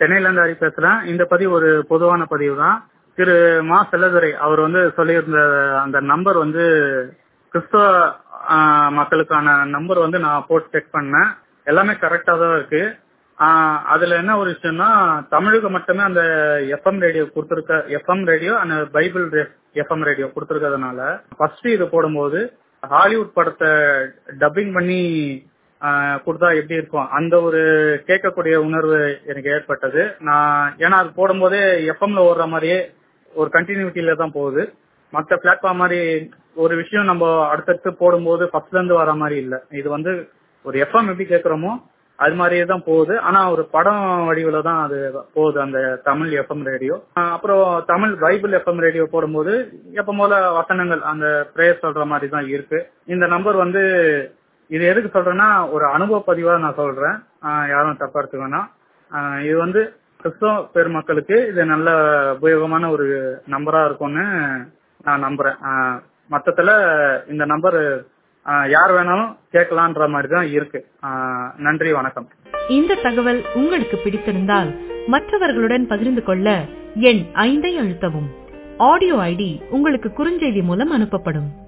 சென்னையில இருந்து ஹரி பேசுறேன் இந்த பதிவு ஒரு பொதுவான பதிவு தான் திரு மா செல்லதுரை அவர் வந்து சொல்லியிருந்த அந்த நம்பர் வந்து கிறிஸ்தவ ஆஹ், மக்களுக்கான நம்பர் வந்து நான் போட்டு செக் பண்ணேன் எல்லாமே கரெக்டா தான் இருக்கு ஆஹ், அதுல என்ன ஒரு விஷயம்னா தமிழுக்கு மட்டுமே அந்த எஃப்எம் ரேடியோ கொடுத்துருக்க எஃப்எம் ரேடியோ அந்த பைபிள் எஃப்எம் ரேடியோ கொடுத்துருக்கிறதுனால ஃபர்ஸ்ட் இது போடும்போது ஹாலிவுட் படத்தை டப்பிங் பண்ணி ஆஹ், கொடுத்தா எப்படி இருக்கும் அந்த ஒரு கேட்கக்கூடிய உணர்வு எனக்கு ஏற்பட்டது நான் ஏன்னா அது போடும்போதே எஃப்எம்ல ஓடுற மாதிரியே ஒரு கண்டினியூட்டியில தான் போகுது மற்ற பிளாட்ஃபார்ம் மாதிரி ஒரு விஷயம் நம்ம அடுத்தடுத்து போடும்போது ஃபர்ஸ்ட்ல இருந்து வர மாதிரி இல்ல இது வந்து ஒரு எஃப்எம் எப்படி கேட்கறோமோ அது மாதிரியே தான் போகுது ஆனா ஒரு படம் வடிவில தான் அது போகுது அந்த தமிழ் எஃப்எம் ரேடியோ அப்புறம் தமிழ் பைபிள் எஃப்எம் ரேடியோ போடும்போது எப்ப போல வசனங்கள் அந்த பிரேயர் சொல்ற மாதிரி தான் இருக்கு இந்த நம்பர் வந்து இது எதுக்கு சொல்றேன்னா ஒரு அனுபவ பதிவா நான் சொல்றேன் ஆஹ் யாரும் தப்பா எடுத்துக்க வேணாம் ஆஹ் இது வந்து கிறிஸ்தவ பெருமக்களுக்கு இது நல்ல உபயோகமான ஒரு நம்பரா இருக்கும்னு நான் நம்புறேன் ஆஹ் மொத்தத்துல இந்த நம்பர் யார் வேணாலும் கேட்கலான்ற மாதிரி தான் இருக்கு ஆஹ் நன்றி வணக்கம் இந்த தகவல் உங்களுக்கு பிடித்திருந்தால் மற்றவர்களுடன் பகிர்ந்து கொள்ள எண் ஐந்தை அழுத்தவும் ஆடியோ ஐடி உங்களுக்கு குறுஞ்செய்தி மூலம் அனுப்பப்படும்